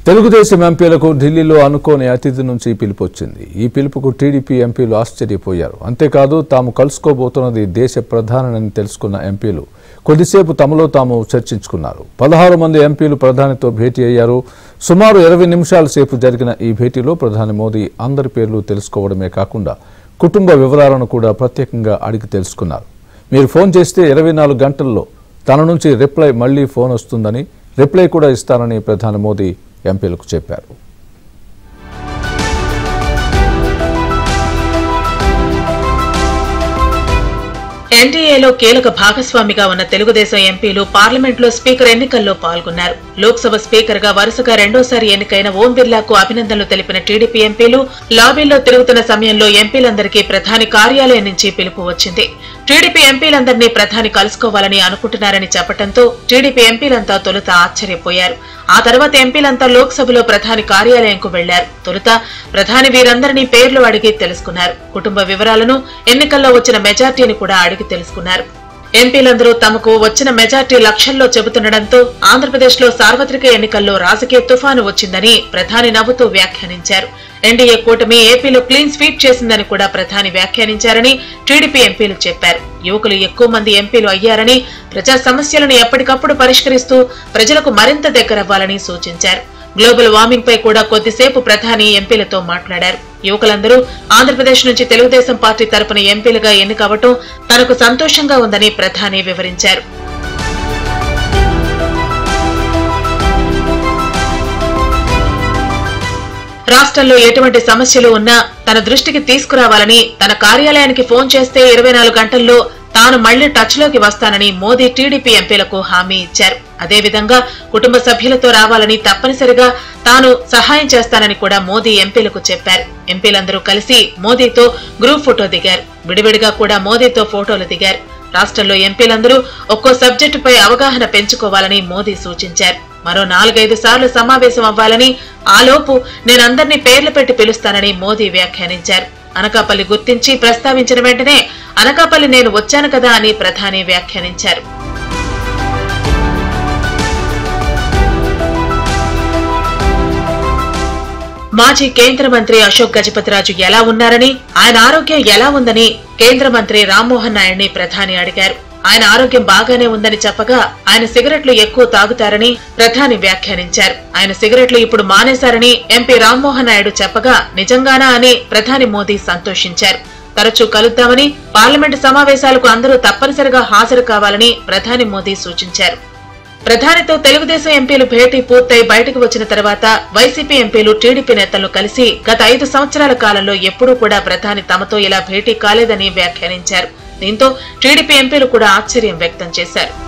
తెలుగుదేశం ఎంపీలకు ఢిల్లీలో అనుకోని అతిథి నుంచి పిలుపు వచ్చింది ఈ పిలుపుకు టీడీపీ ఎంపీలు ఆశ్చర్యపోయారు అంతేకాదు తాము కలుసుకోబోతున్నది దేశ ప్రధానిని తెలుసుకున్న ఎంపీలు కొద్దిసేపు తమలో తాము చర్చించుకున్నారు పదహారు మంది ఎంపీలు ప్రధానితో భేటీ అయ్యారు సుమారు ఇరవై నిమిషాల సేపు జరిగిన ఈ భేటీలో ప్రధాని మోదీ అందరి పేర్లు తెలుసుకోవడమే కాకుండా కుటుంబ వివరాలను కూడా ప్రత్యేకంగా అడిగి తెలుసుకున్నారు మీరు ఫోన్ చేస్తే ఇరవై నాలుగు గంటల్లో తన నుంచి రిప్లై మళ్లీ ఫోన్ వస్తుందని రిప్లై కూడా ఇస్తానని ప్రధాని మోదీ ఎంపీలకు చెప్పారు ఎన్డీఏలో కీలక భాగస్వామిగా ఉన్న తెలుగుదేశం ఎంపీలు పార్లమెంట్లో స్పీకర్ ఎన్నికల్లో పాల్గొన్నారు లోక్సభ స్పీకర్ గా వరుసగా రెండోసారి ఎన్నికైన ఓం బిర్లాకు అభినందనలు తెలిపిన టీడీపీ ఎంపీలు లాబీల్లో తిరుగుతున్న సమయంలో ఎంపీలందరికీ ప్రధాని కార్యాలయం నుంచి పిలుపు వచ్చింది టీడీపీ ఎంపీలందరినీ ప్రధాని కలుసుకోవాలని అనుకుంటున్నారని చెప్పడంతో టీడీపీ ఎంపీలంతా తొలుత ఆశ్చర్యపోయారు ఆ తర్వాత ఎంపీలంతా లోక్సభలో ప్రధాని కార్యాలయంకు వెళ్లారు తొలుత ప్రధాని వీరందరినీ పేర్లు అడిగి తెలుసుకున్నారు కుటుంబ వివరాలను ఎన్నికల్లో వచ్చిన మెజార్టీని కూడా అడిగి తెలుసుకున్నారు ఎంపీలందరూ తమకు వచ్చిన మెజార్టీ లక్షల్లో చెబుతుండటంతో ఆంధ్రప్రదేశ్ లో సార్వత్రిక ఎన్నికల్లో రాజకీయ తుఫాను వచ్చిందని ప్రధాని నవ్వుతూ వ్యాఖ్యానించారు ఎన్డీఏ కూటమి ఏపీలో క్లీన్ స్వీప్ చేసిందని కూడా ప్రధాని వ్యాఖ్యానించారని టీడీపీ ఎంపీలు చెప్పారు యువకులు ఎక్కువ మంది ఎంపీలు అయ్యారని ప్రజా సమస్యలను ఎప్పటికప్పుడు పరిష్కరిస్తూ ప్రజలకు మరింత దగ్గరవ్వాలని సూచించారు గ్లోబల్ వార్మింగ్ పై కూడా కొద్దిసేపు ప్రధాని ఎంపీలతో మాట్లాడారు యువకులందరూ ఆంధ్రప్రదేశ్ నుంచి తెలుగుదేశం పార్టీ తరపున ఎంపీలుగా ఎన్నికవటం తనకు సంతోషంగా ఉందని ప్రధాని వివరించారు రాష్ట్రంలో ఎటువంటి సమస్యలు ఉన్నా తన దృష్టికి తీసుకురావాలని తన కార్యాలయానికి ఫోన్ చేస్తే ఇరవై నాలుగు గంటల్లో తాను మళ్లీ టచ్ లోకి వస్తానని మోదీ టీడీపీ ఎంపీలకు హామీ ఇచ్చారు అదేవిధంగా కుటుంబ సభ్యులతో రావాలని తప్పనిసరిగా తాను సహాయం చేస్తానని కూడా మోదీ ఎంపీలకు చెప్పారు ఎంపీలందరూ కలిసి మోదీతో గ్రూప్ ఫోటో దిగారు విడివిడిగా కూడా మోదీతో ఫోటోలు దిగారు రాష్ట్రంలో ఎంపీలందరూ ఒక్కో సబ్జెక్టుపై అవగాహన పెంచుకోవాలని మోదీ సూచించారు మరో నాలుగైదు సార్లు సమావేశం అవ్వాలని ఆలోపు నేనందరినీ పేర్లు పెట్టి పిలుస్తానని మోదీ వ్యాఖ్యానించారు అనకాపల్లి గుర్తించి ప్రస్తావించిన వెంటనే అనకాపల్లి నేను వచ్చాను కదా అని ప్రధాని వ్యాఖ్యానించారు మాజీ కేంద్ర మంత్రి అశోక్ గజపతిరాజు ఎలా ఉన్నారని ఆయన ఆరోగ్యం ఎలా ఉందని కేంద్ర మంత్రి రామ్మోహన్ నాయుడిని ప్రధాని అడిగారు ఆయన ఆరోగ్యం బాగానే ఉందని చెప్పగా ఆయన సిగరెట్లు ఎక్కువ తాగుతారని ప్రధాని వ్యాఖ్యానించారు ఆయన సిగరెట్లు ఇప్పుడు మానేశారని ఎంపీ రామ్మోహన్ నాయుడు చెప్పగా నిజంగానా అని ప్రధాని మోదీ సంతోషించారు తరచూ కలుద్దామని పార్లమెంటు సమావేశాలకు అందరూ తప్పనిసరిగా హాజరు కావాలని ప్రధాని మోదీ సూచించారు ప్రధానితో తెలుగుదేశం ఎంపీలు భేటీ పూర్తయి బయటకు వచ్చిన తర్వాత వైసీపీ ఎంపీలు టీడీపీ నేతలను కలిసి గత ఐదు సంవత్సరాల కాలంలో ఎప్పుడూ కూడా ప్రధాని తమతో ఇలా భేటీ కాలేదని వ్యాఖ్యానించారు దీంతో టీడీపీ ఎంపీలు కూడా ఆశ్చర్యం వ్యక్తం చేశారు